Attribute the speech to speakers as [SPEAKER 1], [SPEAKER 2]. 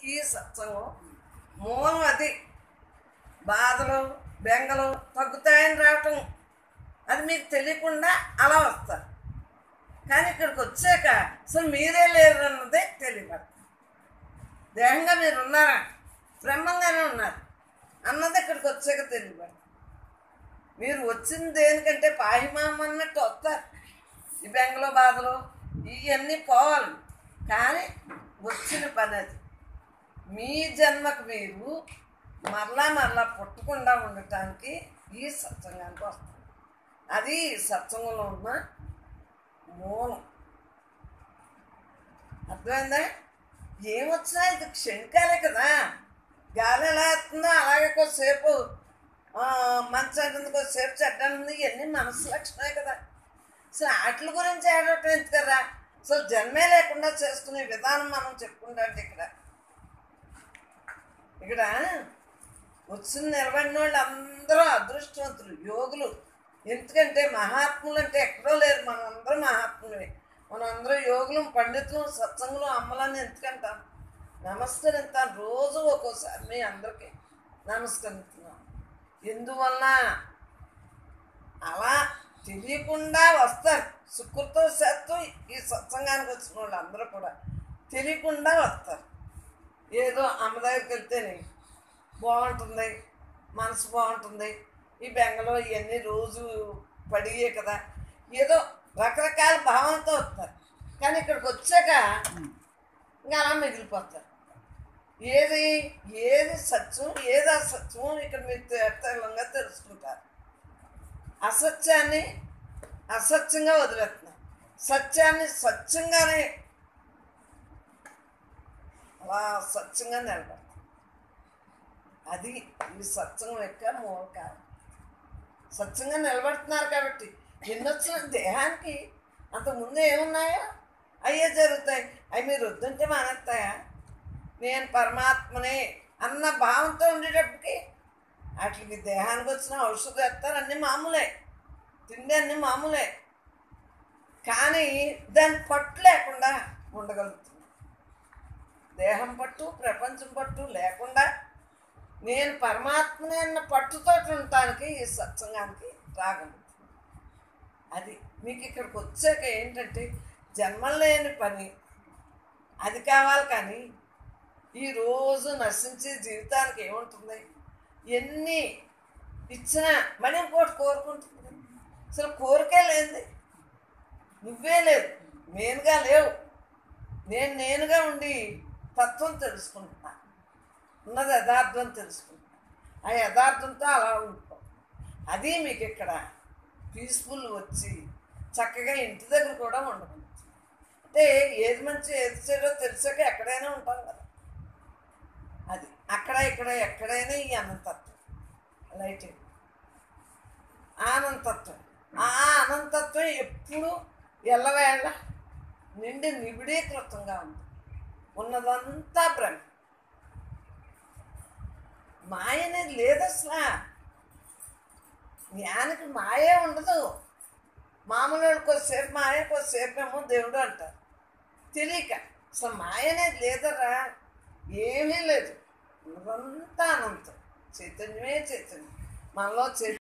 [SPEAKER 1] ఈ సత్సంగం మూలం అది బాధలు బెంగలు తగ్గుతాయని రావటం అది మీకు తెలియకుండా అలా వస్తారు కానీ ఇక్కడికి వచ్చాక అసలు మీరే లేరు అన్నదే తెలియబడుతుంది దేహంగా మీరు ఉన్నారా బ్రహ్మంగానే ఉన్నారు అన్నది ఇక్కడికి వచ్చాక తెలియబడుతుంది మీరు వచ్చింది దేనికంటే పాహిమామ అన్నట్టు వస్తారు ఈ బెంగలో బాధలు ఇవన్నీ పోవాలి కానీ వచ్చిన పని అది మీ జన్మకు మీరు మరలా మరలా పుట్టకుండా ఉండటానికి ఈ సత్సంగానికి వస్తారు అది ఈ సత్సంగంలో ఉన్న మూలం అర్థమైందా ఏమొచ్చినా ఇది క్షణికాలే కదా గాలి ఎలా వస్తుందో అలాగే కొద్దిసేపు ఆ, మంచం ఉంటుంది కొద్దిసేపు చెడ్డ ఉంది ఇవన్నీ మనసు లక్షణమే కదా అసలు వాటి గురించి ఏడవటం ఎందుకు కదా అసలు జన్మే లేకుండా చేసుకునే విధానం మనం చెప్పుకుంటాం ఇక్కడ ఇక్కడ వచ్చిన నిలబడిన వాళ్ళు అందరూ అదృష్టవంతులు యోగులు ఎందుకంటే మహాత్ములు అంటే ఎక్కడో లేరు మనం అందరూ మహాత్ములే మనం అందరూ యోగులు పండితులు సత్సంగులు అమ్మలని ఎందుకంటాం నమస్కరిస్తాం రోజు ఒక్కోసారి మీ అందరికీ నమస్కరిస్తున్నాం ఎందువల్ల అలా తెలియకుండా వస్తారు సుకృతో శాతం ఈ సత్సంగానికి వచ్చిన వాళ్ళు అందరూ కూడా తెలియకుండా వస్తారు ఏదో అమ్మ దగ్గరికి వెళ్తేనే బాగుంటుంది మనసు బాగుంటుంది ఈ బెంగలో ఇవన్నీ రోజు పడియే కదా ఏదో రకరకాల భావంతో వస్తారు కానీ ఇక్కడికి వచ్చాక ఇంకా అలా మిగిలిపోతారు ఏది ఏది సత్యం ఏది అసత్యం ఇక్కడ మీరు తీర్థంగా తెలుసుకుంటారు అసత్యాన్ని అసత్యంగా వదిలేస్తున్నారు సత్యాన్ని సత్యంగానే అలా సత్యంగా నిలబడతారు అది ఈ సత్యం యొక్క మూల కారణం సత్యంగా నిలబడుతున్నారు కాబట్టి ఎన్నొచ్చిన దేహానికి అంతకుముందు ఏమున్నాయో అయ్యే జరుగుతాయి అవి మీరు వద్దంటే మానేస్తాయా నేను పరమాత్మనే అన్న భావంతో ఉండేటప్పటికి వాటికి దేహానికి వచ్చిన ఔషధం వేస్తారు అన్నీ మామూలే తిండి అన్నీ మామూలే కానీ దాని పట్టు లేకుండా ఉండగలుగుతుంది దేహం పట్టు ప్రపంచం పట్టు లేకుండా నేను పరమాత్మనే అన్న పట్టుతో ఉండటానికి ఈ సత్సంగానికి రాగలుగుతుంది అది మీకు ఇక్కడికి వచ్చాక ఏంటంటే జన్మం లేని పని అది కావాలి కానీ ఈ రోజు నశించే జీవితానికి ఏముంటుంది ఎన్ని ఇచ్చినా మనీ ఇంకోటి కోరుకుంటుంది అసలు కోరికే లేనిది నువ్వే లేదు నేనుగా లేవు నేను నేనుగా ఉండి తత్వం తెలుసుకుంటున్నా ఉన్నది యథార్థం తెలుసుకుంటున్నా ఆ యథార్థంతో అలా ఉండిపో అది మీకు ఇక్కడ పీస్ఫుల్ వచ్చి చక్కగా ఇంటి దగ్గర కూడా ఉండవచ్చు అంటే ఏది మంచి ఏది చెడో తెలిసాక ఎక్కడైనా ఉంటాం కదా అది అక్కడ ఇక్కడ ఎక్కడైనా ఈ అనంతత్వం లైటింగ్ ఆనంతత్వం ఆ అనంతత్వం ఎప్పుడు ఎల్లవేళ నిండి నిబిడీకృతంగా ఉంది ఉన్నదంతా భ్రమ మాయ అనేది లేదు అసలు జ్ఞానికి మాయే ఉండదు మామూలు వాడు కొద్దిసేపు మాయ కొద్దిసేపు ఏమో దేవుడు అంటారు తెలియక అసలు మాయ అనేది లేదరా ఏమీ లేదు ఉన్నదంతా అనంతం చైతన్యమే చైతన్యం మనలో చైతన్యం